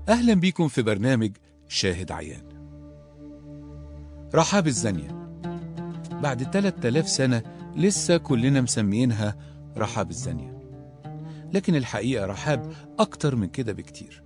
أهلا بيكم في برنامج شاهد عيان رحاب الزانية بعد 3000 سنة لسه كلنا مسميينها رحاب الزانية لكن الحقيقة رحاب أكتر من كده بكتير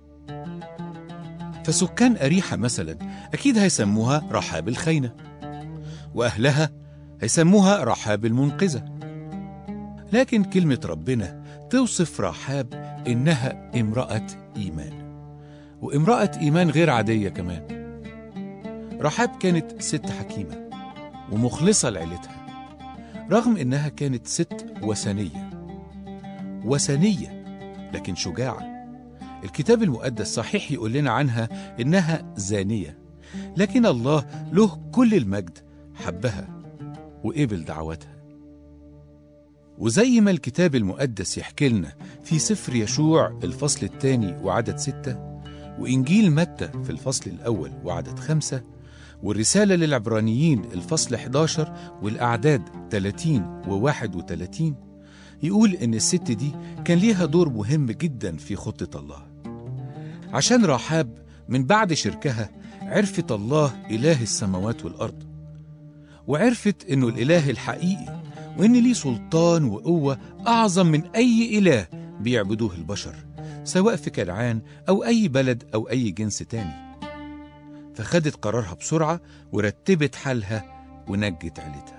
فسكان أريحة مثلا أكيد هيسموها رحاب الخينة وأهلها هيسموها رحاب المنقذة لكن كلمة ربنا توصف رحاب إنها امرأة إيمان وامرأة إيمان غير عادية كمان رحاب كانت ست حكيمة ومخلصة لعيلتها رغم إنها كانت ست وثنية وثنية لكن شجاعة الكتاب المقدس صحيح يقول لنا عنها إنها زانية لكن الله له كل المجد حبها وقبل دعوتها وزي ما الكتاب المقدس يحكي لنا في سفر يشوع الفصل الثاني وعدد ستة وإنجيل متى في الفصل الأول وعدد خمسة والرسالة للعبرانيين الفصل 11 والأعداد 30 و 31 يقول إن الست دي كان ليها دور مهم جدا في خطة الله عشان رحاب من بعد شركها عرفت الله إله السماوات والأرض وعرفت إنه الإله الحقيقي وإن ليه سلطان وقوة أعظم من أي إله بيعبدوه البشر سواء في كنعان أو أي بلد أو أي جنس تاني فخدت قرارها بسرعة ورتبت حالها ونجت عيلتها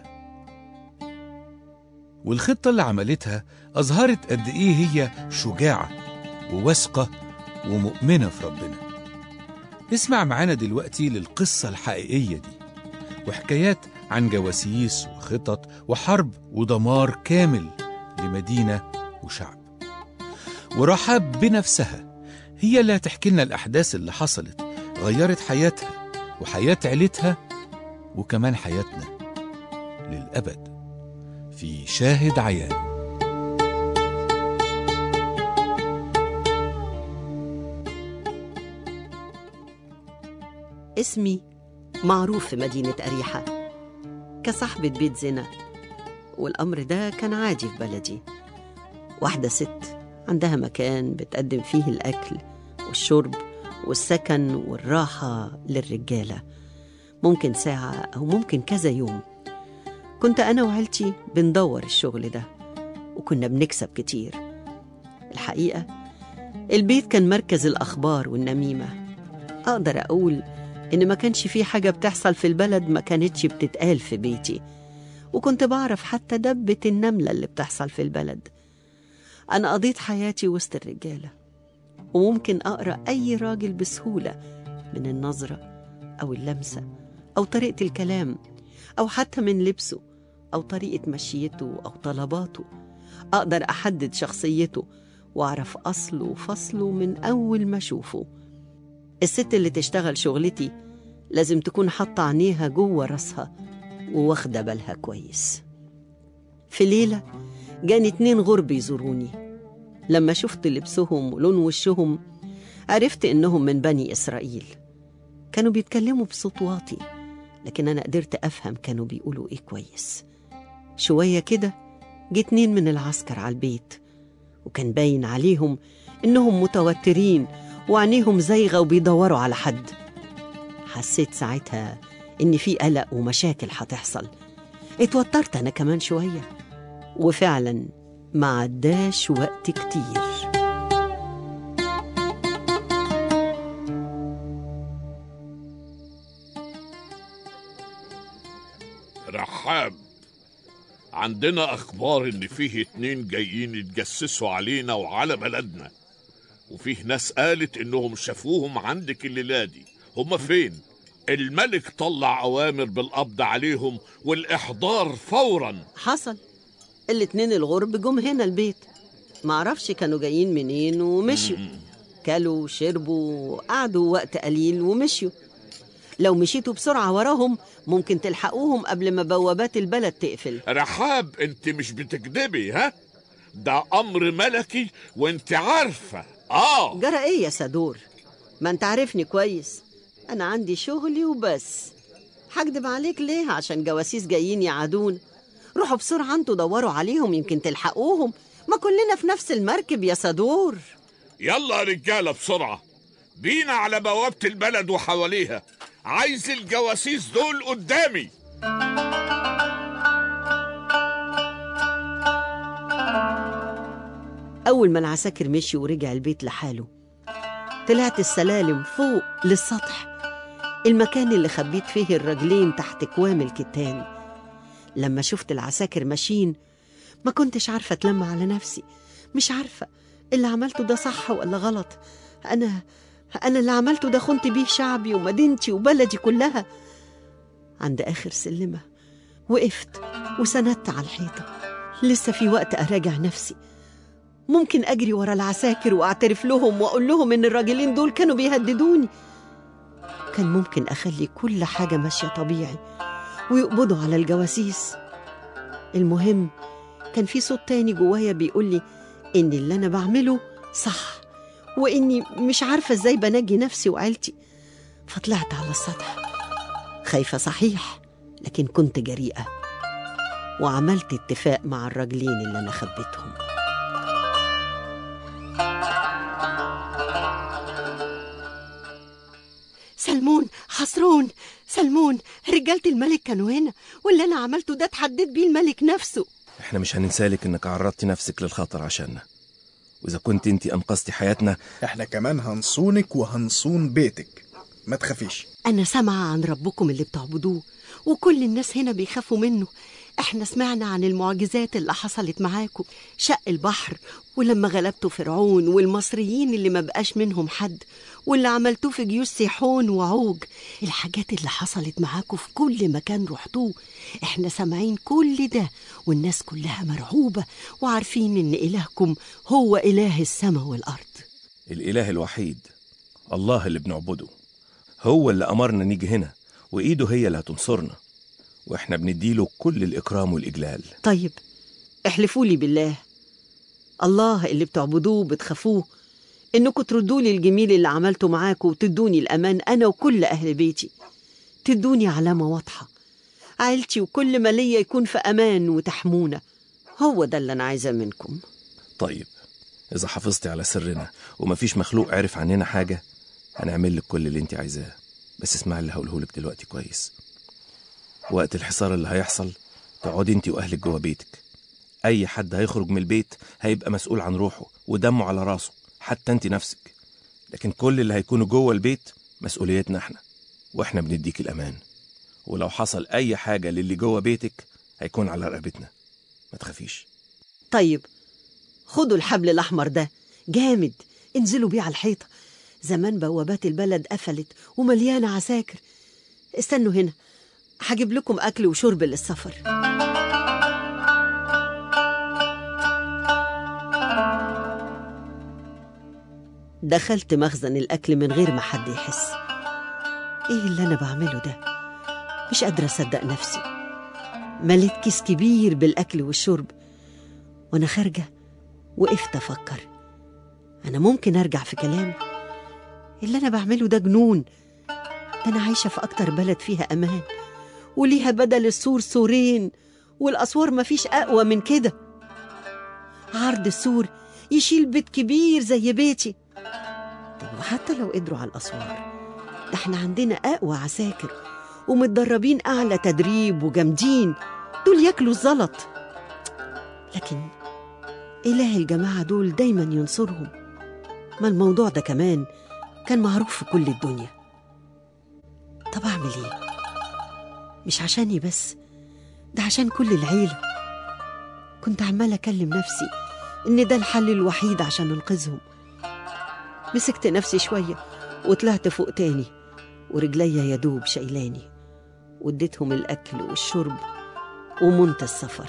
والخطة اللي عملتها أظهرت قد إيه هي شجاعة وواثقة ومؤمنة في ربنا اسمع معانا دلوقتي للقصة الحقيقية دي وحكايات عن جواسيس وخطط وحرب ودمار كامل لمدينة وشعب ورحاب بنفسها هي اللي هتحكي لنا الأحداث اللي حصلت غيرت حياتها وحياة عيلتها وكمان حياتنا للأبد في شاهد عيان اسمي معروف في مدينة أريحة كصاحبة بيت زنا والأمر ده كان عادي في بلدي واحدة ست عندها مكان بتقدم فيه الأكل والشرب والسكن والراحة للرجالة ممكن ساعة أو ممكن كذا يوم كنت أنا وعيلتي بندور الشغل ده وكنا بنكسب كتير الحقيقة البيت كان مركز الأخبار والنميمة أقدر أقول إن ما كانش في حاجة بتحصل في البلد ما كانتش بتتقال في بيتي وكنت بعرف حتى دبة النملة اللي بتحصل في البلد أنا قضيت حياتي وسط الرجالة وممكن أقرأ أي راجل بسهولة من النظرة أو اللمسة أو طريقة الكلام أو حتى من لبسه أو طريقة مشيته أو طلباته أقدر أحدد شخصيته وأعرف أصله وفصله من أول ما أشوفه الست اللي تشتغل شغلتي لازم تكون حاطة عينيها جوه راسها وواخدة بالها كويس في ليلة جاني اتنين غرب يزوروني لما شفت لبسهم ولون وشهم عرفت إنهم من بني إسرائيل كانوا بيتكلموا بصوت واطي لكن أنا قدرت أفهم كانوا بيقولوا إيه كويس شوية كده جه اتنين من العسكر على البيت وكان باين عليهم إنهم متوترين وعينيهم زايغة وبيدوروا على حد حسيت ساعتها إن في قلق ومشاكل هتحصل اتوترت أنا كمان شوية وفعلا ما عداش وقت كتير رحاب عندنا اخبار ان فيه اتنين جايين يتجسسوا علينا وعلى بلدنا وفيه ناس قالت انهم شافوهم عندك الليله دي هما فين الملك طلع اوامر بالقبض عليهم والاحضار فورا حصل الاتنين الغرب جم هنا البيت معرفش كانوا جايين منين ومشيوا كلوا وشربوا قعدوا وقت قليل ومشيوا لو مشيتوا بسرعة وراهم ممكن تلحقوهم قبل ما بوابات البلد تقفل رحاب انت مش بتكدبي ها ده امر ملكي وانت عارفه اه جرى ايه يا سدور ما انت عارفني كويس انا عندي شغلي وبس هكدب عليك ليه عشان جواسيس جايين يعادون روحوا بسرعة انتوا دوروا عليهم يمكن تلحقوهم ما كلنا في نفس المركب يا سدور يلا يا رجاله بسرعه بينا على بوابة البلد وحواليها عايز الجواسيس دول قدامي أول ما العساكر مشي ورجع البيت لحاله طلعت السلالم فوق للسطح المكان اللي خبيت فيه الرجلين تحت كوام الكتان لما شفت العساكر ماشيين ما كنتش عارفة أتلم على نفسي مش عارفة اللي عملته ده صح ولا غلط أنا أنا اللي عملته ده خنت بيه شعبي ومدينتي وبلدي كلها عند آخر سلمة وقفت وسندت على الحيطة لسه في وقت أراجع نفسي ممكن أجري ورا العساكر وأعترف لهم وأقول لهم إن الراجلين دول كانوا بيهددوني كان ممكن أخلي كل حاجة ماشية طبيعي ويقبضوا على الجواسيس المهم كان في صوت تاني جوايا بيقول لي إن اللي أنا بعمله صح وإني مش عارفة إزاي بنجي نفسي وعيلتي فطلعت على السطح خايفة صحيح لكن كنت جريئة وعملت اتفاق مع الراجلين اللي أنا خبيتهم سلمون حصرون سلمون رجالة الملك كانوا هنا واللي أنا عملته ده اتحديت بيه الملك نفسه احنا مش هننسالك انك عرضتي نفسك للخطر عشاننا واذا كنت انت انقذتي حياتنا احنا كمان هنصونك وهنصون بيتك ما تخافيش أنا سامعة عن ربكم اللي بتعبدوه وكل الناس هنا بيخافوا منه احنا سمعنا عن المعجزات اللي حصلت معاكم شق البحر ولما غلبتوا فرعون والمصريين اللي ما بقاش منهم حد واللي عملتوه في جيوش سيحون وعوج الحاجات اللي حصلت معاكم في كل مكان رحتوه احنا سامعين كل ده والناس كلها مرعوبة وعارفين ان إلهكم هو إله السماء والأرض الاله الوحيد الله اللي بنعبده هو اللي امرنا نيجي هنا وايده هي اللي هتنصرنا واحنا بنديله كل الاكرام والاجلال طيب احلفوا لي بالله الله اللي بتعبدوه وبتخافوه انكم تردوا لي الجميل اللي عملته معاكم وتدوني الامان انا وكل اهل بيتي تدوني علامه واضحه عيلتي وكل ما ليا يكون في امان وتحمونا هو ده اللي انا عايزاه منكم طيب اذا حافظتي على سرنا ومفيش مخلوق عرف عننا حاجه هنعمل لك كل اللي انت عايزاه بس اسمعي اللي هقوله لك دلوقتي كويس وقت الحصار اللي هيحصل تقعدي انت واهلك جوه بيتك اي حد هيخرج من البيت هيبقى مسؤول عن روحه ودمه على راسه حتى انت نفسك لكن كل اللي هيكونوا جوه البيت مسؤوليتنا احنا واحنا بنديك الامان ولو حصل اي حاجه للي جوه بيتك هيكون على رقبتنا ما تخافيش طيب خدوا الحبل الاحمر ده جامد انزلوا بيه على الحيطه زمان بوابات البلد قفلت ومليانه عساكر استنوا هنا هجيب لكم اكل وشرب للسفر دخلت مخزن الاكل من غير ما حد يحس ايه اللي انا بعمله ده مش قادره اصدق نفسي مليت كيس كبير بالاكل والشرب وانا خارجه وقفت افكر انا ممكن ارجع في كلامي اللي انا بعمله ده جنون ده انا عايشه في اكتر بلد فيها امان وليها بدل السور سورين والاسوار مفيش اقوى من كده عرض السور يشيل بيت كبير زي بيتي طب وحتى لو قدروا على الاسوار ده احنا عندنا اقوى عساكر ومتدربين اعلى تدريب وجامدين دول ياكلوا الزلط لكن اله الجماعه دول دايما ينصرهم ما الموضوع ده كمان كان معروف في كل الدنيا طب اعمل ايه مش عشاني بس ده عشان كل العيله كنت عماله اكلم نفسي ان ده الحل الوحيد عشان انقذهم مسكت نفسي شويه وطلعت فوق تاني ورجليا يدوب شايلاني واديتهم الاكل والشرب ومنت السفر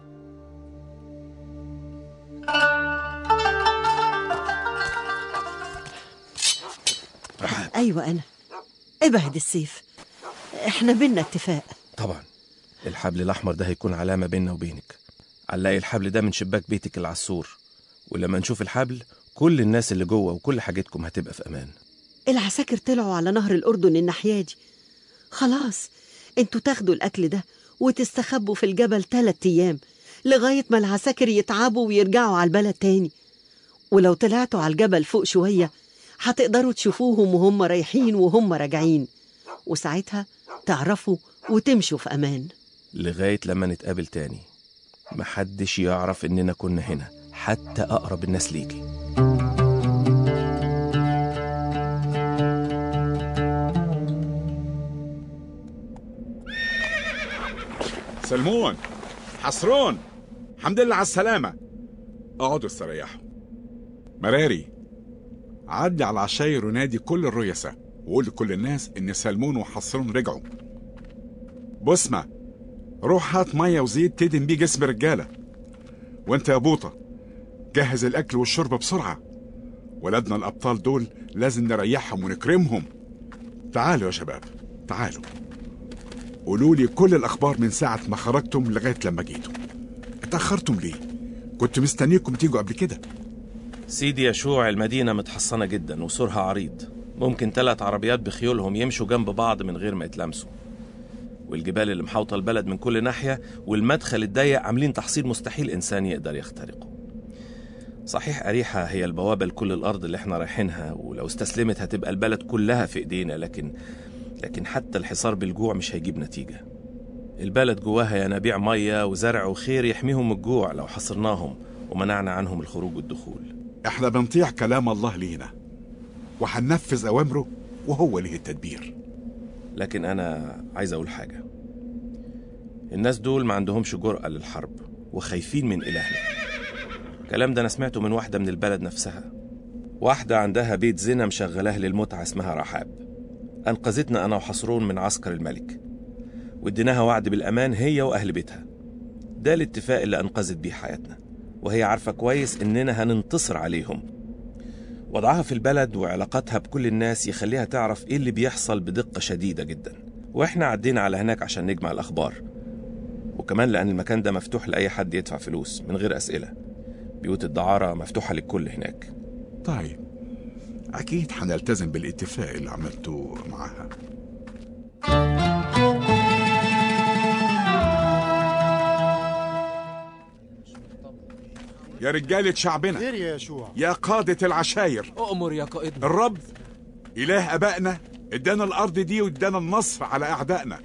ايوه انا ابعد السيف احنا بينا اتفاق طبعا الحبل الاحمر ده هيكون علامه بيننا وبينك علقي الحبل ده من شباك بيتك اللي على السور ولما نشوف الحبل كل الناس اللي جوه وكل حاجتكم هتبقى في امان العساكر طلعوا على نهر الأردن الناحية دي خلاص انتوا تاخدوا الأكل ده وتستخبوا في الجبل تلات أيام لغاية ما العساكر يتعبوا ويرجعوا على البلد تاني ولو طلعتوا على الجبل فوق شوية هتقدروا تشوفوهم وهم رايحين وهم راجعين وساعتها تعرفوا وتمشوا في أمان لغاية لما نتقابل تاني محدش يعرف إننا كنا هنا حتى أقرب الناس ليكي سلمون حصرون الحمد لله على السلامة اقعدوا استريحوا مراري عدي على العشاير ونادي كل الرؤساء وقول لكل الناس ان سلمون وحصرون رجعوا بسمة روح هات مية وزيت تدم بيه جسم الرجالة وانت يا بوطة جهز الأكل والشرب بسرعة ولادنا الأبطال دول لازم نريحهم ونكرمهم تعالوا يا شباب تعالوا قولوا لي كل الأخبار من ساعة ما خرجتم لغاية لما جيتوا اتأخرتم ليه؟ كنت مستنيكم تيجوا قبل كده سيدي يشوع المدينة متحصنة جدا وسورها عريض ممكن ثلاث عربيات بخيولهم يمشوا جنب بعض من غير ما يتلامسوا والجبال اللي محاوطة البلد من كل ناحية والمدخل الضيق عاملين تحصيل مستحيل إنسان يقدر يخترقه صحيح أريحة هي البوابة لكل الأرض اللي احنا رايحينها ولو استسلمت هتبقى البلد كلها في إيدينا لكن لكن حتى الحصار بالجوع مش هيجيب نتيجة البلد جواها ينابيع مية وزرع وخير يحميهم من الجوع لو حصرناهم ومنعنا عنهم الخروج والدخول احنا بنطيع كلام الله لينا وهننفذ أوامره وهو ليه التدبير لكن أنا عايز أقول حاجة الناس دول ما عندهمش جرأة للحرب وخايفين من إلهنا الكلام ده أنا سمعته من واحدة من البلد نفسها واحدة عندها بيت زنا مشغلاه للمتعة اسمها رحاب أنقذتنا أنا وحصرون من عسكر الملك واديناها وعد بالأمان هي وأهل بيتها ده الاتفاق اللي أنقذت بيه حياتنا وهي عارفة كويس إننا هننتصر عليهم وضعها في البلد وعلاقاتها بكل الناس يخليها تعرف إيه اللي بيحصل بدقة شديدة جدا وإحنا عدينا على هناك عشان نجمع الأخبار وكمان لأن المكان ده مفتوح لأي حد يدفع فلوس من غير أسئلة بيوت الدعارة مفتوحة للكل هناك طيب أكيد هنلتزم بالاتفاق اللي عملته معاها يا رجالة شعبنا خير يا يشوع يا قادة العشاير أؤمر يا قائدنا الرب إله أبائنا ادانا الأرض دي وادانا النصر على أعدائنا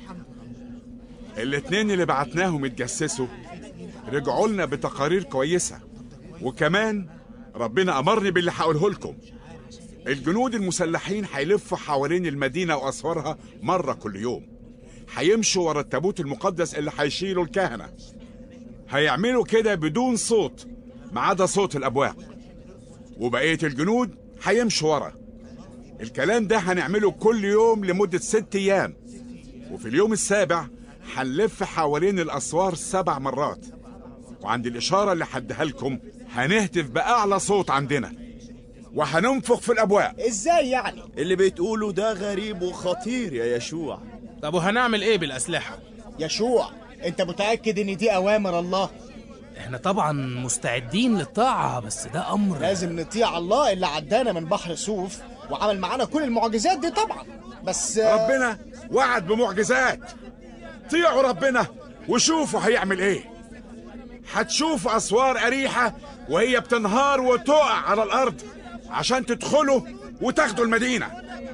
الاتنين اللي بعتناهم يتجسسوا رجعوا لنا بتقارير كويسة وكمان ربنا أمرني باللي هقوله لكم الجنود المسلحين هيلفوا حوالين المدينة وأسوارها مرة كل يوم هيمشوا ورا التابوت المقدس اللي هيشيله الكهنة هيعملوا كده بدون صوت ما عدا صوت الأبواب وبقية الجنود هيمشوا ورا الكلام ده هنعمله كل يوم لمدة ست أيام وفي اليوم السابع هنلف حوالين الأسوار سبع مرات وعند الإشارة اللي حدها لكم هنهتف بأعلى صوت عندنا وهننفخ في الأبواب ازاي يعني اللي بتقوله ده غريب وخطير يا يشوع طب وهنعمل إيه بالأسلحة؟ يشوع انت متأكد ان دي اوامر الله إحنا طبعا مستعدين للطاعة بس ده أمر لازم نطيع الله اللي عدانا من بحر سوف وعمل معانا كل المعجزات دي طبعا بس ربنا وعد بمعجزات طيعوا ربنا وشوفوا هيعمل ايه هتشوفوا اسوار اريحه وهي بتنهار وتقع على الارض عشان تدخلوا وتاخدوا المدينه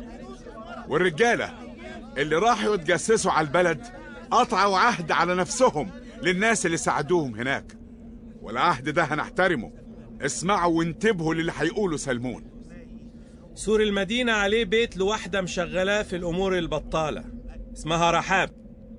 والرجاله اللي راحوا يتجسسوا على البلد قطعوا عهد على نفسهم للناس اللي ساعدوهم هناك والعهد ده هنحترمه اسمعوا وانتبهوا للي هيقوله سلمون سور المدينة عليه بيت لواحدة مشغلاه في الأمور البطالة اسمها رحاب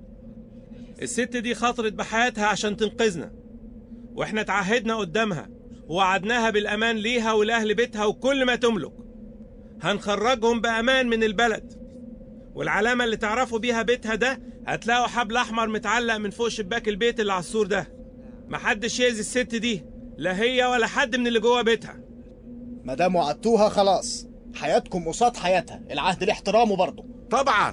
الست دي خاطرت بحياتها عشان تنقذنا واحنا تعهدنا قدامها ووعدناها بالأمان ليها ولأهل بيتها وكل ما تملك هنخرجهم بأمان من البلد والعلامة اللي تعرفوا بيها بيتها ده هتلاقوا حبل أحمر متعلق من فوق شباك البيت اللي على السور ده محدش يأذي الست دي لا هي ولا حد من اللي جوه بيتها ما دام وعدتوها خلاص حياتكم قصاد حياتها العهد لاحترامه برضه طبعا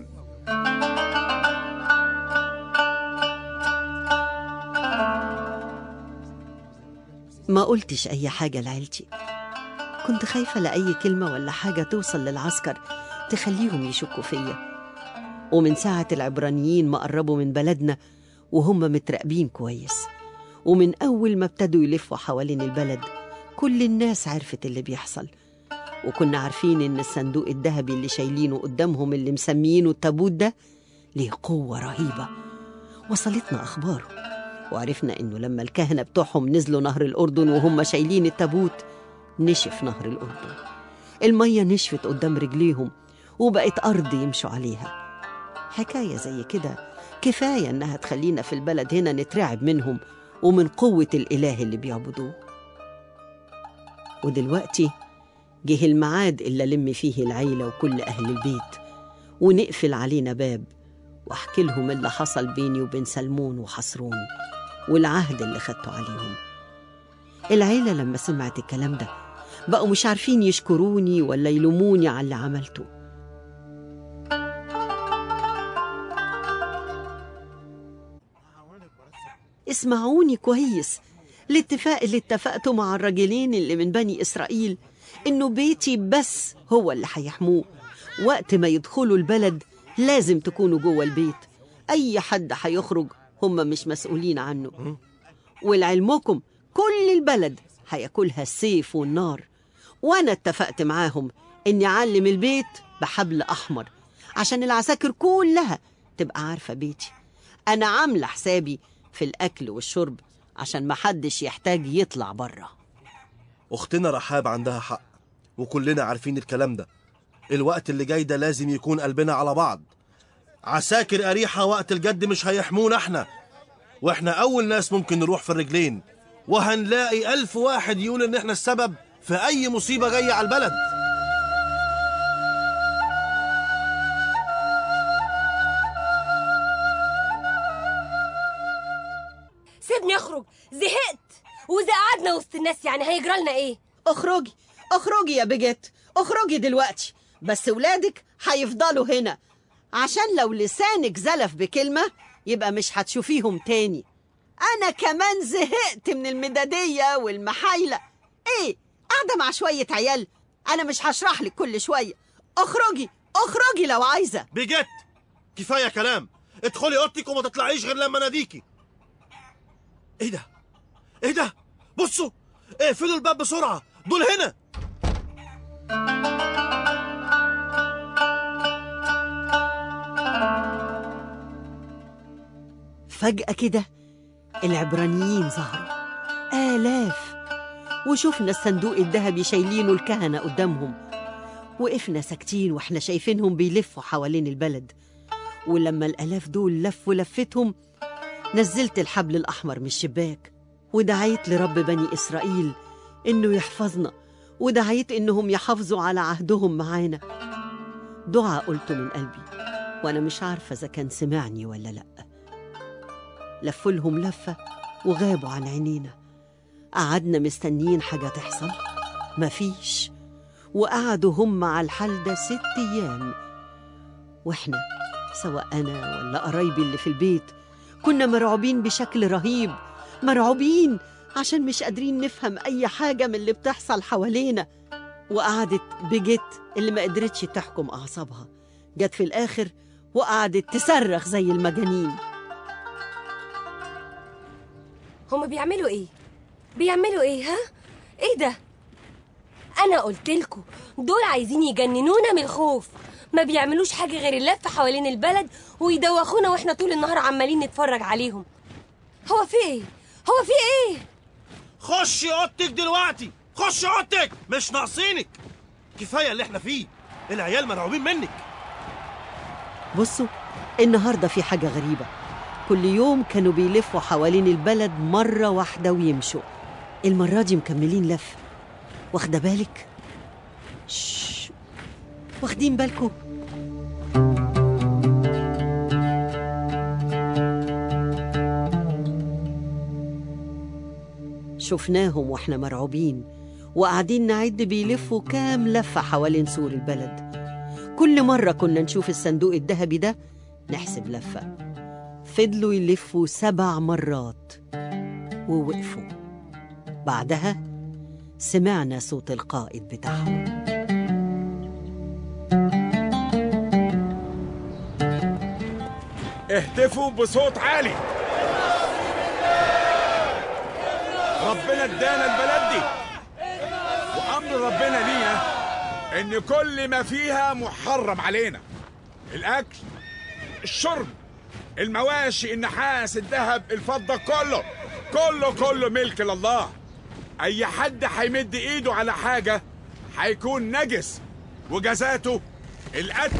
ما قلتش أي حاجة لعيلتي كنت خايفة لأي كلمة ولا حاجة توصل للعسكر تخليهم يشكوا فيا ومن ساعة العبرانيين ما قربوا من بلدنا وهم متراقبين كويس ومن أول ما ابتدوا يلفوا حوالين البلد كل الناس عرفت اللي بيحصل وكنا عارفين إن الصندوق الذهبي اللي شايلينه قدامهم اللي مسميينه التابوت ده ليه قوة رهيبة وصلتنا أخباره وعرفنا إنه لما الكهنة بتوعهم نزلوا نهر الأردن وهم شايلين التابوت نشف نهر الأردن المية نشفت قدام رجليهم وبقت أرض يمشوا عليها حكاية زي كده كفاية إنها تخلينا في البلد هنا نترعب منهم ومن قوة الإله اللي بيعبدوه ودلوقتي جه الميعاد اللي ألم فيه العيلة وكل أهل البيت ونقفل علينا باب واحكي لهم اللي حصل بيني وبين سلمون وحصرون والعهد اللي خدته عليهم العيلة لما سمعت الكلام ده بقوا مش عارفين يشكروني ولا يلوموني على اللي عملته اسمعوني كويس الاتفاق اللي اتفقته مع الراجلين اللي من بني إسرائيل إنه بيتي بس هو اللي هيحموه وقت ما يدخلوا البلد لازم تكونوا جوه البيت أي حد هيخرج هم مش مسؤولين عنه ولعلمكم كل البلد هياكلها السيف والنار وأنا اتفقت معاهم إني أعلم البيت بحبل أحمر عشان العساكر كلها تبقى عارفة بيتي أنا عاملة حسابي في الأكل والشرب عشان محدش يحتاج يطلع بره أختنا رحاب عندها حق وكلنا عارفين الكلام ده الوقت اللي جاي ده لازم يكون قلبنا على بعض عساكر أريحة وقت الجد مش هيحمونا احنا واحنا أول ناس ممكن نروح في الرجلين وهنلاقي ألف واحد يقول إن احنا السبب في أي مصيبة جاية على البلد سيبني اخرج زهقت واذا قعدنا وسط الناس يعني هيجرى لنا ايه اخرجي اخرجي يا بجت اخرجي دلوقتي بس ولادك هيفضلوا هنا عشان لو لسانك زلف بكلمة يبقى مش هتشوفيهم تاني أنا كمان زهقت من المدادية والمحايلة إيه قاعدة مع شوية عيال أنا مش هشرح لك كل شوية اخرجي اخرجي لو عايزة بجد كفاية كلام ادخلي اوضتك وما تطلعيش غير لما اناديكي ايه ده ايه ده بصوا اقفلوا الباب بسرعة دول هنا فجأة كده العبرانيين ظهروا آلاف وشفنا الصندوق الذهبي شايلينه الكهنة قدامهم وقفنا ساكتين واحنا شايفينهم بيلفوا حوالين البلد ولما الآلاف دول لفوا لفتهم نزلت الحبل الأحمر من الشباك ودعيت لرب بني إسرائيل إنه يحفظنا ودعيت إنهم يحافظوا على عهدهم معانا دعاء قلته من قلبي وأنا مش عارفة إذا كان سمعني ولا لأ لفوا لهم لفة وغابوا عن عينينا قعدنا مستنيين حاجة تحصل مفيش وقعدوا هم على الحال ده ست أيام وإحنا سواء أنا ولا قرايبي اللي في البيت كنا مرعوبين بشكل رهيب مرعوبين عشان مش قادرين نفهم أي حاجة من اللي بتحصل حوالينا وقعدت بجت اللي ما قدرتش تحكم أعصابها جت في الآخر وقعدت تصرخ زي المجانين هما بيعملوا ايه بيعملوا ايه ها ايه ده انا قلت لكم دول عايزين يجننونا من الخوف ما بيعملوش حاجه غير اللف حوالين البلد ويدوخونا واحنا طول النهار عمالين نتفرج عليهم هو في ايه هو في ايه خشي اوضتك دلوقتي خشي اوضتك مش ناقصينك كفايه اللي احنا فيه العيال مرعوبين منك بصوا النهاردة في حاجة غريبة كل يوم كانوا بيلفوا حوالين البلد مرة واحدة ويمشوا المرة دي مكملين لف واخدة بالك؟ شش واخدين بالكم؟ شفناهم واحنا مرعوبين وقاعدين نعد بيلفوا كام لفة حوالين سور البلد كل مرة كنا نشوف الصندوق الذهبي ده نحسب لفة فضلوا يلفوا سبع مرات ووقفوا بعدها سمعنا صوت القائد بتاعهم اهتفوا بصوت عالي ربنا ادانا البلد دي وامر ربنا لينا ان كل ما فيها محرم علينا الاكل الشرب المواشي النحاس الذهب الفضه كله كله كله ملك لله اي حد هيمد ايده على حاجه هيكون نجس وجزاته القتل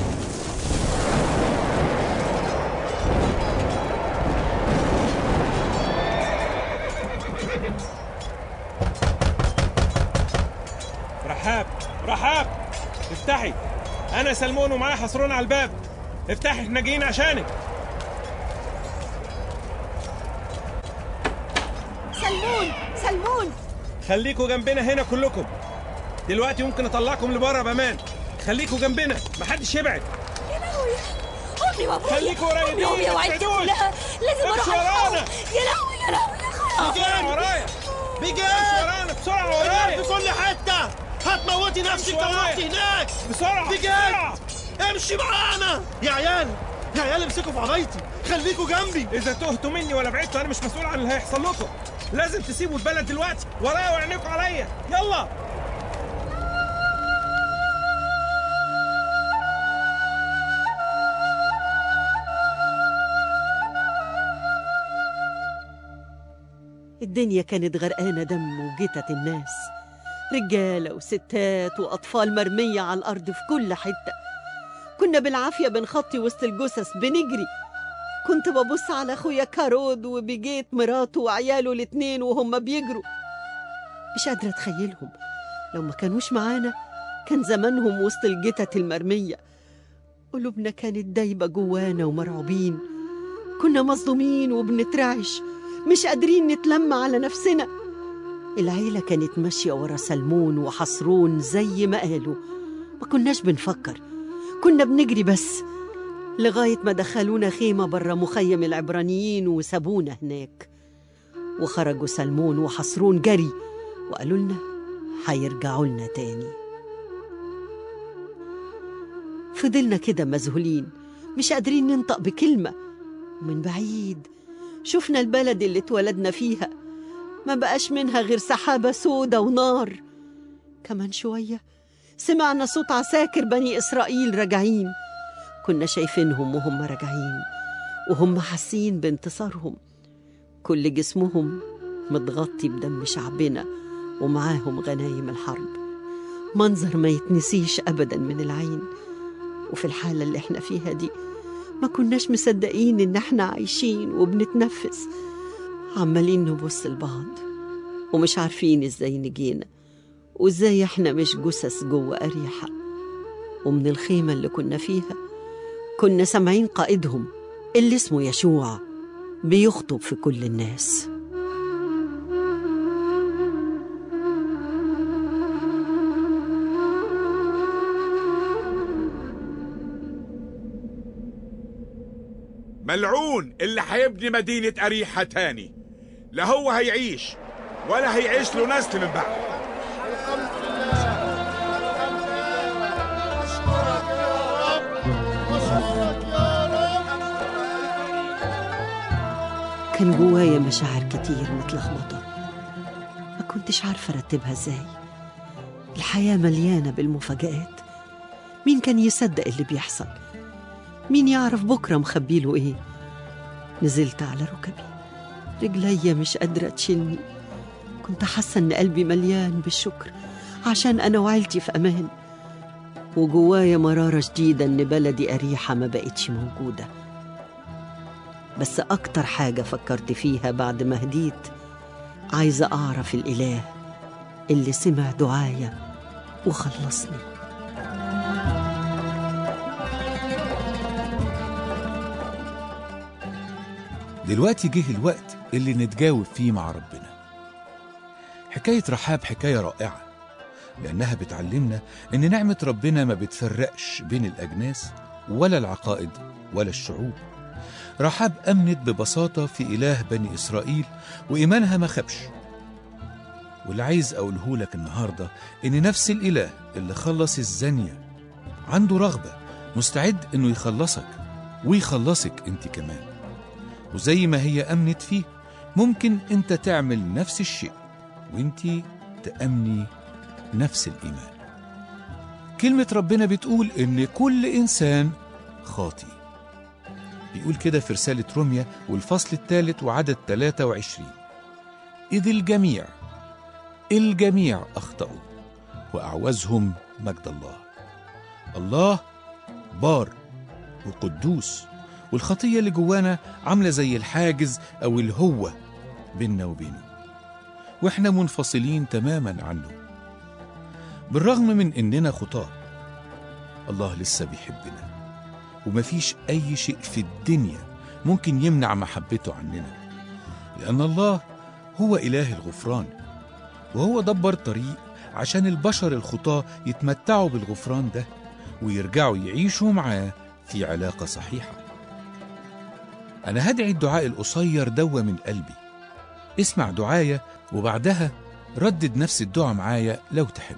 رحاب رحاب افتحي انا سلمون ومعايا حصرون على الباب افتحي احنا جايين عشانك سلمون سلمون خليكوا جنبنا هنا كلكم دلوقتي ممكن اطلعكم لبره بامان خليكوا جنبنا محدش يبعد يا لهوي امي وابويا خليكوا قريبين، امي وابويا ما وعيلتي تبعدوش. كلها لازم اروح امشوا الحقهم. ورانا. يا لهوي يا لهوي يا خلاص بيجان ورايا بيجان ورانا بسرعه النار ورايا في كل حتة هتموتي نفسك لو ورايا. رحتي هناك بسرعه بيجان بسرعة. امشي معانا يا عيال يا عيال امسكوا في عبايتي خليكوا جنبي اذا تهتوا مني ولا بعدتوا انا مش مسؤول عن اللي هيحصل لكم لازم تسيبوا البلد دلوقتي ورايا وعينيكوا عليا يلا الدنيا كانت غرقانة دم وجتت الناس رجالة وستات وأطفال مرمية على الأرض في كل حتة كنا بالعافية بنخطي وسط الجثث بنجري كنت ببص على أخويا كارود وبيجيت مراته وعياله الاتنين وهم بيجروا مش قادرة أتخيلهم لو ما كانوش معانا كان زمانهم وسط الجتت المرمية قلوبنا كانت دايبة جوانا ومرعوبين كنا مصدومين وبنترعش مش قادرين نتلم على نفسنا العيلة كانت ماشية ورا سلمون وحصرون زي ما قالوا ما كناش بنفكر كنا بنجري بس لغاية ما دخلونا خيمة برا مخيم العبرانيين وسابونا هناك وخرجوا سلمون وحصرون جري وقالوا لنا هيرجعوا لنا تاني فضلنا كده مذهولين مش قادرين ننطق بكلمة ومن بعيد شفنا البلد اللي اتولدنا فيها ما بقاش منها غير سحابة سودة ونار كمان شوية سمعنا صوت عساكر بني إسرائيل راجعين كنا شايفينهم وهم راجعين وهم حاسين بانتصارهم كل جسمهم متغطي بدم شعبنا ومعاهم غنايم الحرب منظر ما يتنسيش أبدا من العين وفي الحالة اللي احنا فيها دي ما كناش مصدقين إن احنا عايشين وبنتنفس عمالين نبص لبعض ومش عارفين ازاي نجينا وازاي احنا مش جثث جوه أريحة ومن الخيمة اللي كنا فيها كنا سامعين قائدهم اللي اسمه يشوع بيخطب في كل الناس ملعون اللي هيبني مدينة أريحة تاني لا هو هيعيش ولا هيعيش له نسل من بعد كان جوايا مشاعر كتير متلخبطة ما كنتش عارفة أرتبها إزاي الحياة مليانة بالمفاجآت مين كان يصدق اللي بيحصل مين يعرف بكرة مخبيله إيه نزلت على ركبي رجليا مش قادرة تشيلني كنت حاسة إن قلبي مليان بالشكر عشان أنا وعيلتي في أمان وجوايا مرارة شديدة إن بلدي أريحة ما بقتش موجودة بس أكتر حاجة فكرت فيها بعد ما هديت عايزة أعرف الإله اللي سمع دعايا وخلصني دلوقتي جه الوقت اللي نتجاوب فيه مع ربنا حكاية رحاب حكاية رائعة لأنها بتعلمنا إن نعمة ربنا ما بتفرقش بين الأجناس ولا العقائد ولا الشعوب رحاب أمنت ببساطة في إله بني إسرائيل وإيمانها ما خبش واللي عايز أقوله لك النهاردة إن نفس الإله اللي خلص الزانية عنده رغبة مستعد إنه يخلصك ويخلصك أنت كمان وزي ما هي أمنت فيه ممكن أنت تعمل نفس الشيء وأنت تأمني نفس الإيمان كلمة ربنا بتقول إن كل إنسان خاطي بيقول كده في رسالة روميا والفصل الثالث وعدد 23 إذ الجميع الجميع أخطأوا وأعوزهم مجد الله الله بار وقدوس والخطية اللي جوانا عاملة زي الحاجز أو الهوة بيننا وبينه وإحنا منفصلين تماما عنه بالرغم من إننا خطاة الله لسه بيحبنا ومفيش أي شيء في الدنيا ممكن يمنع محبته عننا لأن الله هو إله الغفران وهو دبر طريق عشان البشر الخطاة يتمتعوا بالغفران ده ويرجعوا يعيشوا معاه في علاقة صحيحة أنا هدعي الدعاء القصير دوا من قلبي اسمع دعاية وبعدها ردد نفس الدعاء معايا لو تحب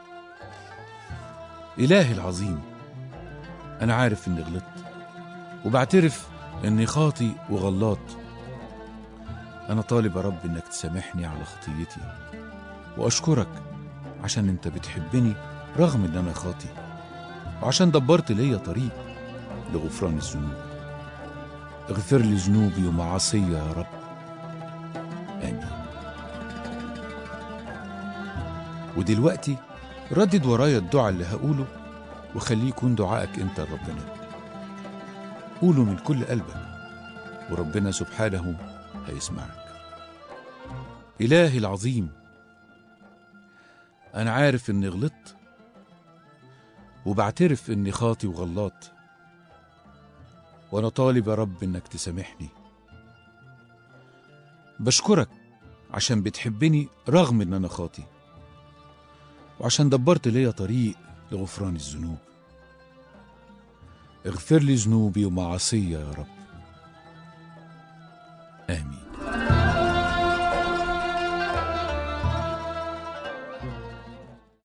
إلهي العظيم أنا عارف إني غلطت وبعترف إني خاطي وغلط أنا طالب يا رب إنك تسامحني على خطيتي وأشكرك عشان أنت بتحبني رغم إن أنا خاطي وعشان دبرت ليا طريق لغفران الذنوب اغفر لي ذنوبي ومعاصي يا رب آمين ودلوقتي ردد ورايا الدعاء اللي هقوله وخليه يكون دعائك انت لربنا قوله من كل قلبك وربنا سبحانه هيسمعك إلهي العظيم أنا عارف إني غلطت وبعترف إني خاطي وغلط وأنا طالب يا رب إنك تسامحني بشكرك عشان بتحبني رغم إن أنا خاطي وعشان دبرت ليا طريق لغفران الذنوب اغفر لي ذنوبي ومعاصي يا رب